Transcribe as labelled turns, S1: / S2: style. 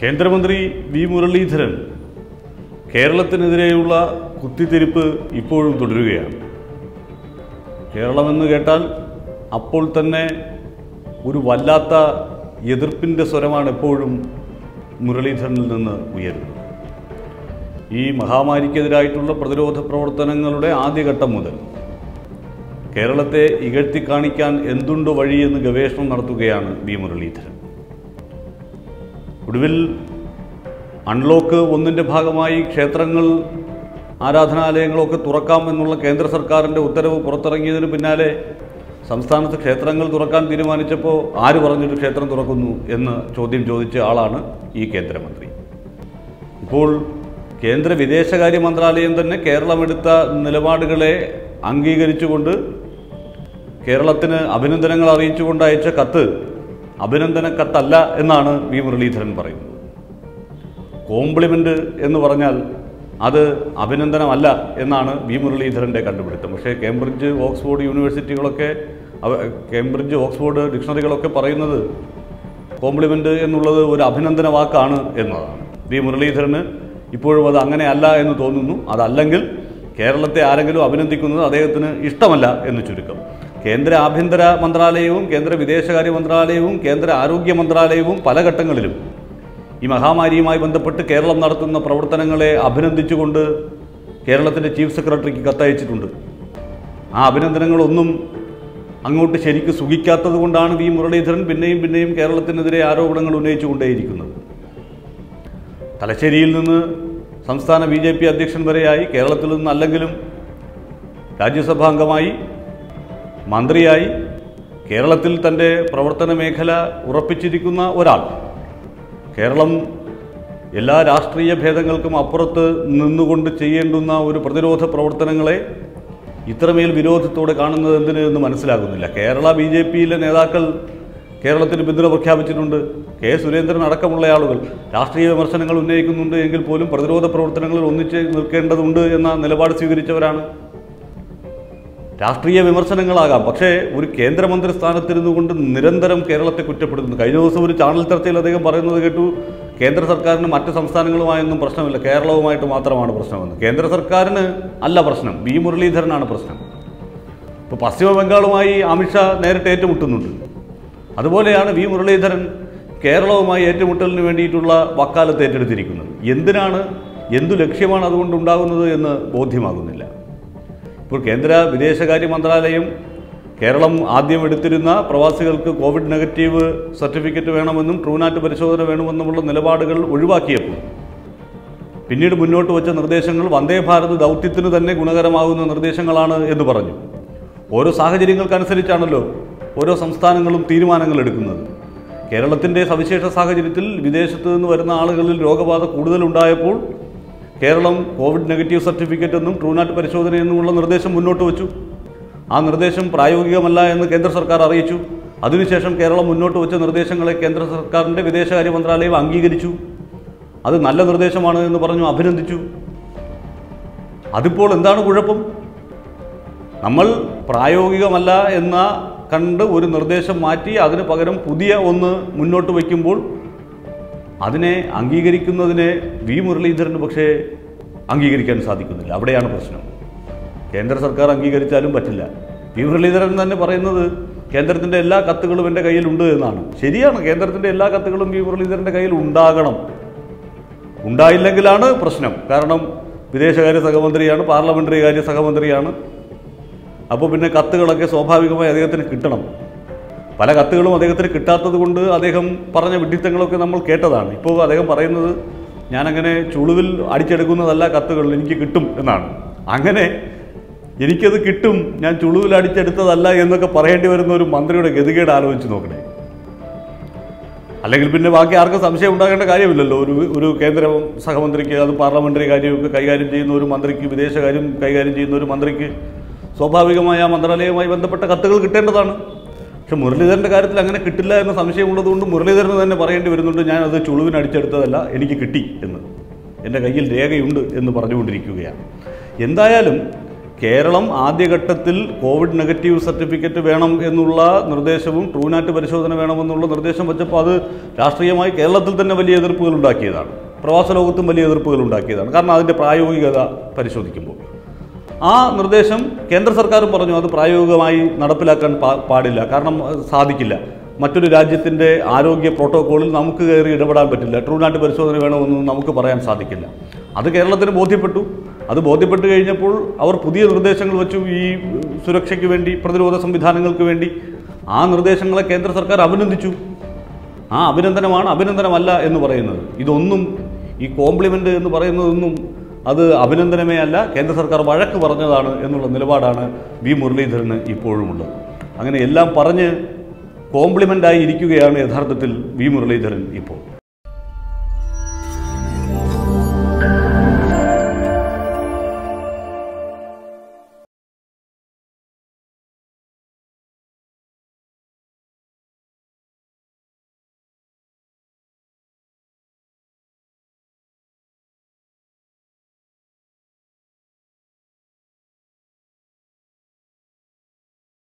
S1: കേന്ദ്രമന്ത്രി വി മുരളീധരൻ കേരളത്തിനെതിരെയുള്ള കുത്തിത്തിരിപ്പ് ഇപ്പോഴും തുടരുകയാണ് കേരളമെന്ന് കേട്ടാൽ അപ്പോൾ തന്നെ ഒരു വല്ലാത്ത എതിർപ്പിൻ്റെ സ്വരമാണ് എപ്പോഴും മുരളീധരനിൽ നിന്ന് ഉയരുന്നത് ഈ മഹാമാരിക്കെതിരായിട്ടുള്ള പ്രതിരോധ പ്രവർത്തനങ്ങളുടെ ആദ്യഘട്ടം മുതൽ കേരളത്തെ ഇകഴ്ത്തി കാണിക്കാൻ എന്തുണ്ട് വഴിയെന്ന് ഗവേഷണം നടത്തുകയാണ് വി മുരളീധരൻ ഒടുവിൽ അൺലോക്ക് ഒന്നിൻ്റെ ഭാഗമായി ക്ഷേത്രങ്ങൾ ആരാധനാലയങ്ങളൊക്കെ തുറക്കാം എന്നുള്ള കേന്ദ്ര സർക്കാരിൻ്റെ ഉത്തരവ് പുറത്തിറങ്ങിയതിന് പിന്നാലെ സംസ്ഥാനത്ത് ക്ഷേത്രങ്ങൾ തുറക്കാൻ തീരുമാനിച്ചപ്പോൾ ആര് പറഞ്ഞിട്ട് ക്ഷേത്രം തുറക്കുന്നു എന്ന് ചോദ്യം ചോദിച്ച ആളാണ് ഈ കേന്ദ്രമന്ത്രി ഇപ്പോൾ കേന്ദ്ര വിദേശകാര്യ മന്ത്രാലയം തന്നെ കേരളമെടുത്ത നിലപാടുകളെ അംഗീകരിച്ചുകൊണ്ട് കേരളത്തിന് അഭിനന്ദനങ്ങൾ അറിയിച്ചുകൊണ്ട് അയച്ച കത്ത് അഭിനന്ദന കത്തല്ല എന്നാണ് വി മുരളീധരൻ പറയുന്നത് കോംപ്ലിമെൻ്റ് എന്ന് പറഞ്ഞാൽ അത് അഭിനന്ദനമല്ല എന്നാണ് വി മുരളീധരൻ്റെ കണ്ടുപിടുത്തം പക്ഷേ കേംബ്രിഡ്ജ് ഓക്സ്ഫോർഡ് യൂണിവേഴ്സിറ്റികളൊക്കെ അവ കേംബ്രിഡ്ജ് ഓക്സ്ഫോർഡ് ഡിക്ഷണറികളൊക്കെ പറയുന്നത് കോംപ്ലിമെൻ്റ് എന്നുള്ളത് ഒരു അഭിനന്ദന വാക്കാണ് എന്നതാണ് വി മുരളീധരന് ഇപ്പോഴും അത് അങ്ങനെയല്ല എന്ന് തോന്നുന്നു അതല്ലെങ്കിൽ കേരളത്തെ ആരെങ്കിലും അഭിനന്ദിക്കുന്നത് അദ്ദേഹത്തിന് ഇഷ്ടമല്ല എന്ന് ചുരുക്കം കേന്ദ്ര ആഭ്യന്തര മന്ത്രാലയവും കേന്ദ്ര വിദേശകാര്യ മന്ത്രാലയവും കേന്ദ്ര ആരോഗ്യ മന്ത്രാലയവും പല ഘട്ടങ്ങളിലും ഈ മഹാമാരിയുമായി ബന്ധപ്പെട്ട് കേരളം നടത്തുന്ന പ്രവർത്തനങ്ങളെ അഭിനന്ദിച്ചുകൊണ്ട് കേരളത്തിൻ്റെ ചീഫ് സെക്രട്ടറിക്ക് കത്തയച്ചിട്ടുണ്ട് ആ അഭിനന്ദനങ്ങളൊന്നും അങ്ങോട്ട് ശരിക്ക് സുഖിക്കാത്തത് കൊണ്ടാണ് വി മുരളീധരൻ പിന്നെയും പിന്നെയും കേരളത്തിനെതിരെ ആരോപണങ്ങൾ ഉന്നയിച്ചുകൊണ്ടേയിരിക്കുന്നത് തലശ്ശേരിയിൽ നിന്ന് സംസ്ഥാന ബി ജെ പി അധ്യക്ഷൻ വരെയായി കേരളത്തിൽ നിന്ന് അല്ലെങ്കിലും രാജ്യസഭാംഗമായി മന്ത്രിയായി കേരളത്തിൽ തൻ്റെ പ്രവർത്തന മേഖല ഉറപ്പിച്ചിരിക്കുന്ന ഒരാൾ കേരളം എല്ലാ രാഷ്ട്രീയ ഭേദങ്ങൾക്കും അപ്പുറത്ത് നിന്നുകൊണ്ട് ചെയ്യേണ്ടുന്ന ഒരു പ്രതിരോധ പ്രവർത്തനങ്ങളെ ഇത്രമേൽ വിരോധത്തോടെ കാണുന്നത് എന്തിന് എന്ന് മനസ്സിലാകുന്നില്ല കേരള ബി ജെ പിയിലെ നേതാക്കൾ കേരളത്തിന് പിന്തുണ പ്രഖ്യാപിച്ചിട്ടുണ്ട് കെ സുരേന്ദ്രൻ അടക്കമുള്ള ആളുകൾ രാഷ്ട്രീയ വിമർശനങ്ങൾ ഉന്നയിക്കുന്നുണ്ട് എങ്കിൽ പോലും പ്രതിരോധ പ്രവർത്തനങ്ങളിൽ ഒന്നിച്ച് നിൽക്കേണ്ടതുണ്ട് എന്ന നിലപാട് സ്വീകരിച്ചവരാണ് രാഷ്ട്രീയ വിമർശനങ്ങളാകാം പക്ഷേ ഒരു കേന്ദ്രമന്ത്രി സ്ഥാനത്തിരുന്നു കൊണ്ട് നിരന്തരം കേരളത്തെ കുറ്റപ്പെടുത്തുന്നു കഴിഞ്ഞ ദിവസം ഒരു ചാനൽ ചർച്ചയിൽ അദ്ദേഹം പറയുന്നത് കേട്ടു കേന്ദ്ര സർക്കാരിന് മറ്റ് സംസ്ഥാനങ്ങളുമായൊന്നും പ്രശ്നമില്ല കേരളവുമായിട്ട് മാത്രമാണ് പ്രശ്നമെന്ന് കേന്ദ്ര സർക്കാരിന് അല്ല പ്രശ്നം വി മുരളീധരനാണ് പ്രശ്നം ഇപ്പോൾ പശ്ചിമ ബംഗാളുമായി അമിത്ഷാ നേരിട്ട് ഏറ്റുമുട്ടുന്നുണ്ട് അതുപോലെയാണ് വി മുരളീധരൻ കേരളവുമായി ഏറ്റുമുട്ടലിന് വേണ്ടിയിട്ടുള്ള വക്കാലത്ത് ഏറ്റെടുത്തിരിക്കുന്നത് എന്തിനാണ് എന്തു ലക്ഷ്യമാണ് അതുകൊണ്ട് ഉണ്ടാകുന്നത് എന്ന് ബോധ്യമാകുന്നില്ല ഇപ്പോൾ കേന്ദ്ര വിദേശകാര്യ മന്ത്രാലയം കേരളം ആദ്യം എടുത്തിരുന്ന പ്രവാസികൾക്ക് കോവിഡ് നെഗറ്റീവ് സർട്ടിഫിക്കറ്റ് വേണമെന്നും ട്രൂനാറ്റ് പരിശോധന വേണമെന്നുമുള്ള നിലപാടുകൾ ഒഴിവാക്കിയപ്പോൾ പിന്നീട് മുന്നോട്ട് വച്ച നിർദ്ദേശങ്ങൾ വന്ദേ ഭാരത് ദൗത്യത്തിന് തന്നെ ഗുണകരമാകുന്ന നിർദ്ദേശങ്ങളാണ് എന്ന് പറഞ്ഞു ഓരോ സാഹചര്യങ്ങൾക്കനുസരിച്ചാണല്ലോ ഓരോ സംസ്ഥാനങ്ങളും തീരുമാനങ്ങൾ എടുക്കുന്നത് കേരളത്തിൻ്റെ സവിശേഷ സാഹചര്യത്തിൽ വിദേശത്ത് നിന്ന് വരുന്ന ആളുകളിൽ രോഗബാധ കൂടുതലുണ്ടായപ്പോൾ കേരളം കോവിഡ് നെഗറ്റീവ് സർട്ടിഫിക്കറ്റ് എന്നും ട്രൂനാറ്റ് പരിശോധന എന്നുമുള്ള നിർദ്ദേശം മുന്നോട്ട് വച്ചു ആ നിർദ്ദേശം പ്രായോഗികമല്ല എന്ന് കേന്ദ്ര സർക്കാർ അറിയിച്ചു അതിനുശേഷം കേരളം മുന്നോട്ട് വച്ച നിർദ്ദേശങ്ങളെ കേന്ദ്ര സർക്കാരിൻ്റെ വിദേശകാര്യ മന്ത്രാലയം അംഗീകരിച്ചു അത് നല്ല നിർദ്ദേശമാണ് എന്ന് പറഞ്ഞു അഭിനന്ദിച്ചു അതിപ്പോൾ എന്താണ് കുഴപ്പം നമ്മൾ പ്രായോഗികമല്ല എന്ന കണ്ട് ഒരു നിർദ്ദേശം മാറ്റി അതിന് പകരം പുതിയ ഒന്ന് മുന്നോട്ട് വയ്ക്കുമ്പോൾ അതിനെ അംഗീകരിക്കുന്നതിനെ വി മുരളീധരന് പക്ഷേ അംഗീകരിക്കാൻ സാധിക്കുന്നില്ല അവിടെയാണ് പ്രശ്നം കേന്ദ്ര സർക്കാർ അംഗീകരിച്ചാലും പറ്റില്ല വി മുരളീധരൻ തന്നെ പറയുന്നത് കേന്ദ്രത്തിൻ്റെ എല്ലാ കത്തുകളും എൻ്റെ കയ്യിലുണ്ട് എന്നാണ് ശരിയാണ് കേന്ദ്രത്തിൻ്റെ എല്ലാ കത്തുകളും വി മുരളീധരൻ്റെ കയ്യിൽ ഉണ്ടാകണം ഉണ്ടായില്ലെങ്കിലാണ് പ്രശ്നം കാരണം വിദേശകാര്യ സഹമന്ത്രിയാണ് പാർലമെൻ്ററി കാര്യ സഹമന്ത്രിയാണ് അപ്പോൾ പിന്നെ കത്തുകളൊക്കെ സ്വാഭാവികമായി അദ്ദേഹത്തിന് കിട്ടണം പല കത്തുകളും അദ്ദേഹത്തിന് കിട്ടാത്തത് കൊണ്ട് അദ്ദേഹം പറഞ്ഞ വിഡ്ഢിത്തങ്ങളൊക്കെ നമ്മൾ കേട്ടതാണ് ഇപ്പോൾ അദ്ദേഹം പറയുന്നത് ഞാനങ്ങനെ ചുളുവിൽ അടിച്ചെടുക്കുന്നതല്ല കത്തുകൾ എനിക്ക് കിട്ടും എന്നാണ് അങ്ങനെ എനിക്കത് കിട്ടും ഞാൻ ചുളുവിൽ അടിച്ചെടുത്തതല്ല എന്നൊക്കെ പറയേണ്ടി വരുന്ന ഒരു മന്ത്രിയുടെ ഗതികേട് ആലോചിച്ച് നോക്കണേ അല്ലെങ്കിൽ പിന്നെ ബാക്കി ആർക്കും സംശയം ഉണ്ടാകേണ്ട കാര്യമില്ലല്ലോ ഒരു ഒരു കേന്ദ്ര സഹമന്ത്രിക്ക് അത് പാർലമെൻ്ററി കാര്യമൊക്കെ കൈകാര്യം ചെയ്യുന്ന ഒരു മന്ത്രിക്ക് വിദേശകാര്യം കൈകാര്യം ചെയ്യുന്ന ഒരു മന്ത്രിക്ക് സ്വാഭാവികമായ ആ മന്ത്രാലയവുമായി ബന്ധപ്പെട്ട കത്തുകൾ കിട്ടേണ്ടതാണ് പക്ഷെ മുരളീധരൻ്റെ കാര്യത്തിൽ അങ്ങനെ കിട്ടില്ല എന്ന സംശയമുള്ളതുകൊണ്ട് മുരളീധരന് തന്നെ പറയേണ്ടി വരുന്നുണ്ട് ഞാൻ അത് ചുളുവിന് അടിച്ചെടുത്തതല്ല എനിക്ക് കിട്ടി എന്ന് എൻ്റെ കയ്യിൽ രേഖയുണ്ട് എന്ന് പറഞ്ഞുകൊണ്ടിരിക്കുകയാണ് എന്തായാലും കേരളം ആദ്യഘട്ടത്തിൽ കോവിഡ് നെഗറ്റീവ് സർട്ടിഫിക്കറ്റ് വേണം എന്നുള്ള നിർദ്ദേശവും ട്രൂനാറ്റ് പരിശോധന വേണമെന്നുള്ള നിർദ്ദേശം വെച്ചപ്പോൾ അത് രാഷ്ട്രീയമായി കേരളത്തിൽ തന്നെ വലിയ എതിർപ്പുകൾ ഉണ്ടാക്കിയതാണ് പ്രവാസ ലോകത്തും വലിയ എതിർപ്പുകൾ ഉണ്ടാക്കിയതാണ് കാരണം അതിൻ്റെ പ്രായോഗികത പരിശോധിക്കുമ്പോൾ ആ നിർദ്ദേശം കേന്ദ്ര സർക്കാരും പറഞ്ഞു അത് പ്രായോഗികമായി നടപ്പിലാക്കാൻ പാ- പാടില്ല കാരണം അത് സാധിക്കില്ല മറ്റൊരു രാജ്യത്തിൻ്റെ ആരോഗ്യ പ്രോട്ടോക്കോളിൽ നമുക്ക് കയറി ഇടപെടാൻ പറ്റില്ല ട്രൂനാട്ട് പരിശോധന വേണമെന്നൊന്നും നമുക്ക് പറയാൻ സാധിക്കില്ല അത് കേരളത്തിന് ബോധ്യപ്പെട്ടു അത് ബോധ്യപ്പെട്ട് കഴിഞ്ഞപ്പോൾ അവർ പുതിയ നിർദ്ദേശങ്ങൾ വെച്ചു ഈ സുരക്ഷയ്ക്ക് വേണ്ടി പ്രതിരോധ സംവിധാനങ്ങൾക്ക് വേണ്ടി ആ നിർദ്ദേശങ്ങളെ കേന്ദ്ര സർക്കാർ അഭിനന്ദിച്ചു ആ അഭിനന്ദനമാണ് അഭിനന്ദനമല്ല എന്ന് പറയുന്നത് ഇതൊന്നും ഈ കോംപ്ലിമെൻ്റ് എന്ന് പറയുന്നതൊന്നും അത് അഭിനന്ദനമേ അല്ല കേന്ദ്ര സർക്കാർ വഴക്ക് പറഞ്ഞതാണ് എന്നുള്ള നിലപാടാണ് വി മുരളീധരന് ഇപ്പോഴുമുള്ളത് അങ്ങനെ എല്ലാം പറഞ്ഞ് കോംപ്ലിമെൻ്റായി ഇരിക്കുകയാണ് യഥാർത്ഥത്തിൽ വി മുരളീധരൻ ഇപ്പോൾ